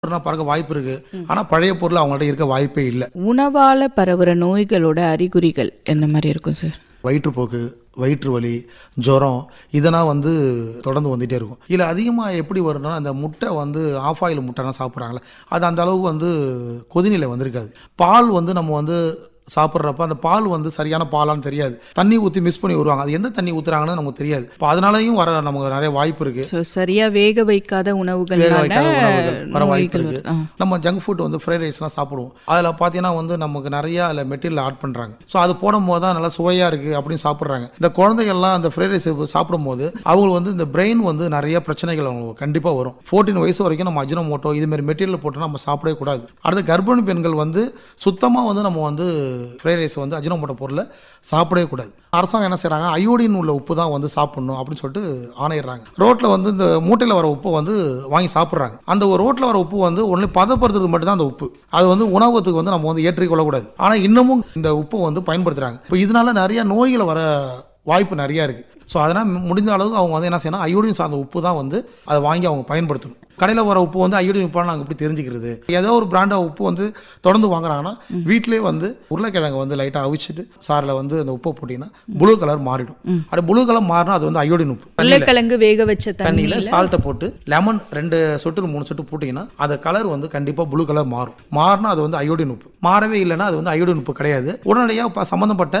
பொருள்னா பறக்க வாய்ப்பு இருக்கு ஆனா பழைய பொருள் அவங்கள்ட்ட இருக்க வாய்ப்பே இல்லை உணவால பரவுற நோய்களோட அறிகுறிகள் எந்த மாதிரி இருக்கும் சார் வயிற்றுப்போக்கு வயிற்று வலி ஜுரம் இதெல்லாம் வந்து தொடர்ந்து வந்துகிட்டே இருக்கும் இதில் அதிகமாக எப்படி வரும்னா அந்த முட்டை வந்து ஆஃப் ஆயில் முட்டைலாம் சாப்பிட்றாங்களே அது அந்த அளவுக்கு வந்து கொதிநிலை வந்திருக்காது பால் வந்து நம்ம வந்து சாப்பிட்றப்ப அந்த பால் வந்து சரியான பாலான்னு தெரியாது தண்ணி ஊற்றி மிஸ் பண்ணி வருவாங்க அது எந்த தண்ணி ஊற்றுறாங்கன்னு நமக்கு தெரியாது இப்போ அதனாலையும் வர நமக்கு நிறைய வாய்ப்பு இருக்குது ஸோ சரியா வேக வைக்காத வேக உணவுகள்னால வைக்காத உணவுகள் வர வாய்ப்பு நோய்கள் இருக்கு ஆ. நம்ம ஜங்க் ஃபுட் வந்து ஃப்ரைட் ரைஸ்லாம் சாப்பிடுவோம் அதில் பார்த்தீங்கன்னா வந்து நமக்கு நிறைய அதில் மெட்டீரியல் ஆட் பண்ணுறாங்க ஸோ அது போடும்போது தான் நல்லா சுவையாக இருக்குது அப்படின்னு சாப்பிட்றாங்க இந்த குழந்தைகள்லாம் அந்த ஃப்ரைட் ரைஸ் சாப்பிடும்போது அவங்களுக்கு வந்து இந்த பிரெயின் வந்து நிறைய பிரச்சனைகள் அவங்களுக்கு கண்டிப்பாக வரும் ஃபோர்டீன் வயசு வரைக்கும் நம்ம அஜினோமோட்டோ இதுமாரி மெட்டீரியல் போட்டு நம்ம சாப்பிடவே கூடாது அடுத்து கர்ப்பிணி பெண்கள் வந்து சுத்தமாக வந்து நம்ம வந்து ஃப்ரைட் ரைஸ் வந்து அஜினோமோட்டோ பொருளை சாப்பிடவே கூடாது அரசாங்கம் என்ன செய்கிறாங்க அயோடின் உள்ள உப்பு தான் வந்து சாப்பிடணும் அப்படின்னு சொல்லிட்டு ஆணையிடுறாங்க ரோட்டில் வந்து இந்த மூட்டையில் வர உப்பை வந்து வாங்கி சாப்பிட்றாங்க அந்த ஒரு ரோட்டில் வர உப்பு வந்து ஒன்லி பதப்படுத்துறது மட்டும் தான் அந்த உப்பு அது வந்து உணவகத்துக்கு வந்து நம்ம வந்து ஏற்றிக் கொள்ளக்கூடாது ஆனால் இன்னமும் இந்த உப்பை வந்து பயன்படுத்துகிறாங்க இப்போ இதனால நிறைய நோய்கள் வர வாய்ப்பு நிறையா இருக்குது ஸோ அதனால் முடிந்த அளவுக்கு அவங்க வந்து என்ன செய்யணும் அயோடின் சார்ந்த உப்பு தான் வந்து அதை வாங்கி அவங்க பயன்படுத்தணும் கடையில் வர உப்பு வந்து அயோடின் உப்பான நாங்கள் எப்படி தெரிஞ்சுக்கிறது ஏதோ ஒரு பிராண்டாக உப்பு வந்து தொடர்ந்து வாங்குறாங்கன்னா வீட்டிலே வந்து உருளைக்கிழங்கு வந்து லைட்டாக அவிச்சிட்டு சாரில் வந்து அந்த உப்பை போட்டிங்கன்னா ப்ளூ கலர் மாறிடும் அப்படி ப்ளூ கலர் மாறினா அது வந்து அயோடின் உப்பு தண்ணியில- உருளைக்கிழங்கு வேக வச்ச தண்ணியில் தண்ணியில சால்ட்டை போட்டு லெமன் ரெண்டு சொட்டு மூணு சொட்டு போட்டிங்கன்னா அந்த கலர் வந்து கண்டிப்பாக ப்ளூ கலர் மாறும் மாறினா அது வந்து அயோடின் உப்பு மாறவே இல்லைன்னா அது வந்து அயோடின் உப்பு கிடையாது உடனடியாக இப்போ சம்மந்தப்பட்ட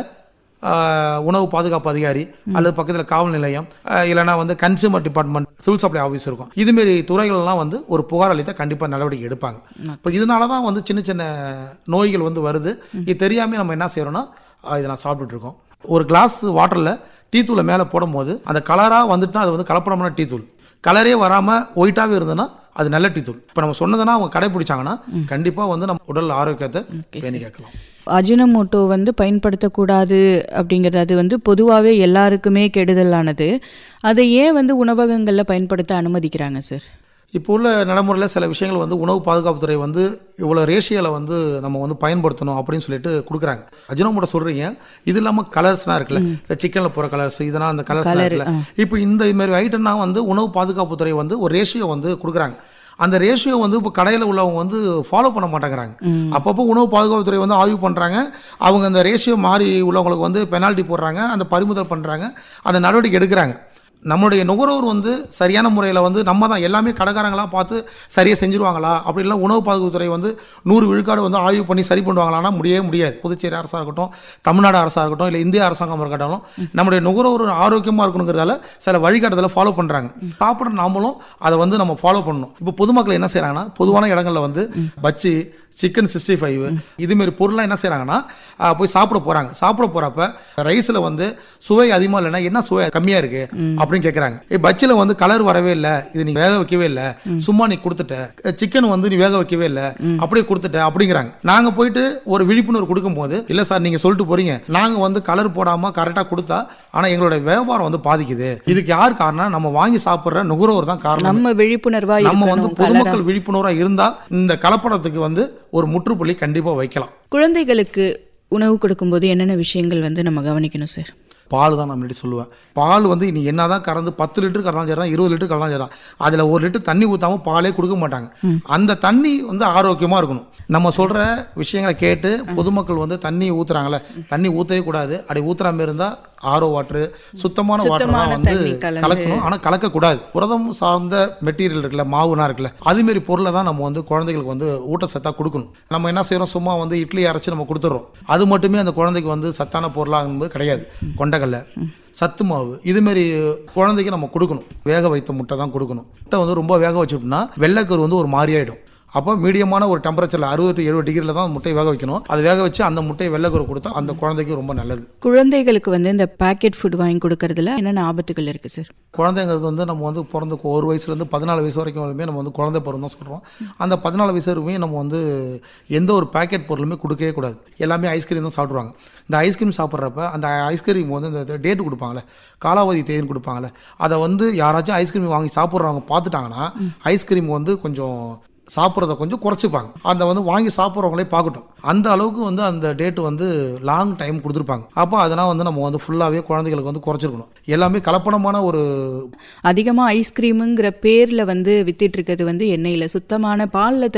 ஆஹ், உணவு பாதுகாப்பு அதிகாரி அல்லது பக்கத்தில் காவல் நிலையம் ஆஹ், இல்லைன்னா வந்து consumer department civil supply office இருக்கும் இதுமாரி துறைகள்லாம் வந்து ஒரு புகார் அளித்தா கண்டிப்பாக நடவடிக்கை எடுப்பாங்க இப்போ இதனால தான் வந்து சின்ன சின்ன நோய்கள் வந்து வருது இது தெரியாமல் நம்ம என்ன செய்கிறோம்னா இதை நான் சாப்பிட்டுட்டு இருக்கோம் ஒரு கிளாஸ் வாட்டரில் டீ தூளை மேலே போடும்போது அந்த கலராக வந்துட்டுனா அது வந்து கலப்படமான டீ தூள் கலரே வராமல் ஒயிட்டாகவே இருந்ததுன்னா அது நல்ல டீ தூள் இப்போ நம்ம சொன்னதுன்னா அவங்க கடைபிடிச்சாங்கன்னா கண்டிப்பாக வந்து நம்ம உடல் ஆரோக்கியத்தை பேணி கேட்கலாம் அஜினமோட்டோ வந்து பயன்படுத்தக்கூடாது அப்படிங்கிறது அது வந்து பொதுவாகவே எல்லாருக்குமே கெடுதலானது அதை ஏன் வந்து உணவகங்களில் பயன்படுத்த அனுமதிக்கிறாங்க சார் இப்போ உள்ள நடைமுறையில் சில விஷயங்கள் வந்து உணவு பாதுகாப்புத்துறை வந்து இவ்வளோ ரேஷியோவில் வந்து நம்ம வந்து பயன்படுத்தணும் அப்படின்னு சொல்லிட்டு கொடுக்குறாங்க அஜினோமோட்டோ சொல்கிறீங்க இது இல்லாமல் கலர்ஸ்லாம் இருக்குல்ல இந்த சிக்கனில் போகிற கலர்ஸ் இதெல்லாம் அந்த கலர்ஸ்லாம் இருக்குல்ல இப்போ இந்த மாதிரி ஐட்டம்னா வந்து உணவு பாதுகாப்புத்துறை வந்து ஒரு ரேஷியோ வந்து கொடுக்குறாங்க அந்த ரேஷியோ வந்து இப்போ கடையில் உள்ளவங்க வந்து ஃபாலோ பண்ண மாட்டேங்கிறாங்க அப்பப்போ உணவு பாதுகாப்புத்துறை வந்து ஆய்வு பண்ணுறாங்க அவங்க அந்த ரேஷியோ மாறி உள்ளவங்களுக்கு வந்து பெனால்ட்டி போடுறாங்க அந்த பறிமுதல் பண்ணுறாங்க அந்த நடவடிக்கை எடுக்கிறாங்க நம்மளுடைய நுகர்வோர் வந்து சரியான முறையில் வந்து நம்ம தான் எல்லாமே கடைக்காரங்களா பார்த்து சரியாக செஞ்சுருவாங்களா அப்படிலாம் உணவு பாதுகாப்புத்துறை வந்து நூறு விழுக்காடு வந்து ஆய்வு பண்ணி சரி பண்ணுவாங்களான்னா முடியவே முடியாது புதுச்சேரி அரசாக இருக்கட்டும் தமிழ்நாடு அரசாக இருக்கட்டும் இல்லை இந்திய அரசாங்கம் இருக்கட்டும் நம்முடைய நுகர்வோர் ஆரோக்கியமாக இருக்கணுங்கிறதால சில வழிகாட்டுதலை ஃபாலோ பண்ணுறாங்க சாப்பிட்ற நாமளும் அதை வந்து நம்ம ஃபாலோ பண்ணணும் இப்போ பொதுமக்கள் என்ன செய்கிறாங்கன்னா பொதுவான இடங்களில் வந்து பச்சி சிக்கன் சிக்ஸ்டி ஃபைவ் இதுமாரி பொருள்லாம் என்ன செய்கிறாங்கன்னா போய் சாப்பிட போகிறாங்க சாப்பிட போகிறப்ப ரைஸில் வந்து சுவை அதிகமாக இல்லைன்னா என்ன சுவை கம்மியாக இருக்குது அப்படின்னு கேட்குறாங்க ஏ பச்சில் வந்து கலர் வரவே இல்லை இது நீ வேக வைக்கவே இல்லை சும்மா நீ கொடுத்துட்ட சிக்கன் வந்து நீ வேக வைக்கவே இல்லை அப்படியே கொடுத்துட்ட அப்படிங்கிறாங்க நாங்கள் போயிட்டு ஒரு விழிப்புணர்வு கொடுக்கும்போது இல்லை சார் நீங்கள் சொல்லிட்டு போறீங்க நாங்கள் வந்து கலர் போடாமல் கரெக்டாக கொடுத்தா ஆனால் எங்களோட வியாபாரம் வந்து பாதிக்குது இதுக்கு யார் காரணம் நம்ம வாங்கி சாப்பிட்ற நுகர்வோர் தான் காரணம் நம்ம விழிப்புணர்வா நம்ம வந்து இருக்கணும் கலரா பொதுமக்கள் விழிப்புணர்வாக இருந்தால் இந்த கலப்படத்துக்கு வந்து ஒரு முற்றுப்புள்ளி கண்டிப்பாக வைக்கலாம் குழந்தைகளுக்கு உணவு கொடுக்கும்போது என்னென்ன விஷயங்கள் வந்து நம்ம கவனிக்கணும் சார் பால் தான் நான் முன்னாடி சொல்லுவேன் பால் வந்து நீ என்னதான் கறந்து பத்து லிட்டர் கறந்தாலும் சரி தான் இருபது லிட்டர் கறந்தாலும் சரி தான் அதில் ஒரு லிட்டர் தண்ணி ஊற்றாம பாலே கொடுக்க மாட்டாங்க அந்த தண்ணி வந்து ஆரோக்கியமாக இருக்கணும் நம்ம சொல்கிற விஷயங்களை கேட்டு பொதுமக்கள் வந்து தண்ணி ஊற்றுறாங்களே தண்ணி ஊற்றவே கூடாது அப்படி ஊற்றுறாம இருந்தால் ஆரோ வாட்டரு சுத்தமான வாட்டர் தான் சுத்தமான வந்து தண்ணி கலந்து. கலக்கணும் ஆனால் கலக்கக்கூடாது புரதம் சார்ந்த மெட்டீரியல் இருக்குல்ல மாவுனா இருக்குல்ல அதுமாரி பொருளை தான் நம்ம வந்து குழந்தைகளுக்கு வந்து ஊட்டச்சத்தாக கொடுக்கணும் நம்ம என்ன செய்கிறோம் சும்மா வந்து இட்லி அரைச்சி நம்ம கொடுத்துட்றோம் அது மட்டுமே அந்த குழந்தைக்கு வந்து சத்தான பொருளாகும்போது கிடையாது கொண்டக்கடலை சத்து மாவு இதுமாரி குழந்தைக்கு நம்ம கொடுக்கணும் வேக வைத்த முட்டை தான் கொடுக்கணும் முட்டை வந்து ரொம்ப வேக வச்சுட்டோம்னா வெள்ளைக்கரு வந்து ஒரு மாதிரி ஆயிடும் அப்போ மீடியமான ஒரு டெம்பரேச்சரில் அறுபது டு எழுபது டிகிரியில் தான் முட்டையை வேக வைக்கணும் அதை வேக வச்சு அந்த முட்டையை வெள்ளைக்கரு கொடுத்தா அந்த குழந்தைக்கு ரொம்ப நல்லது குழந்தைகளுக்கு வந்து இந்த பேக்கெட் ஃபுட் வாங்கி கொடுக்கறதுல என்னென்ன ஆபத்துகள் இருக்கு சார் குழந்தைங்கிறது வந்து நம்ம வந்து பிறந்த ஒரு வயசுலேருந்து பதினாலு வயசு வரைக்கும் வரைக்குமே நம்ம வந்து குழந்தை பருவம் தான் சொல்கிறோம் அந்த பதினாலு வயசு வரைக்குமே நம்ம வந்து எந்த ஒரு பேக்கெட் பொருளுமே கொடுக்கவே கூடாது எல்லாமே ஐஸ்கிரீம் தான் சாப்பிடுவாங்க இந்த ஐஸ்கிரீம் சாப்பிட்றப்ப அந்த ஐஸ்கிரீம் வந்து இந்த டேட்டு கொடுப்பாங்களே காலாவதி தேதின்னு கொடுப்பாங்களே அதை வந்து யாராச்சும் ஐஸ்கிரீம் வாங்கி சாப்பிட்றவங்க பார்த்துட்டாங்கன்னா ஐஸ்கிரீம் வந்து கொஞ்சம் சாப்பிட்றத கொஞ்சம் குறைச்சிப்பாங்க அந்த வந்து வாங்கி சாப்பிட்றவங்களே பார்க்கட்டும் அந்த அளவுக்கு வந்து அந்த டேட்டு வந்து லாங் டைம் கொடுத்துருப்பாங்க அப்போ அதனால் வந்து நம்ம வந்து ஃபுல்லாகவே குழந்தைகளுக்கு வந்து குறைச்சிருக்கணும் எல்லாமே கலப்படமான ஒரு அதிகமாக ஐஸ்கிரீமுங்கிற பேரில் வந்து வித்திட்டு இருக்கிறது வந்து எண்ணெயில் சுத்தமான பாலில்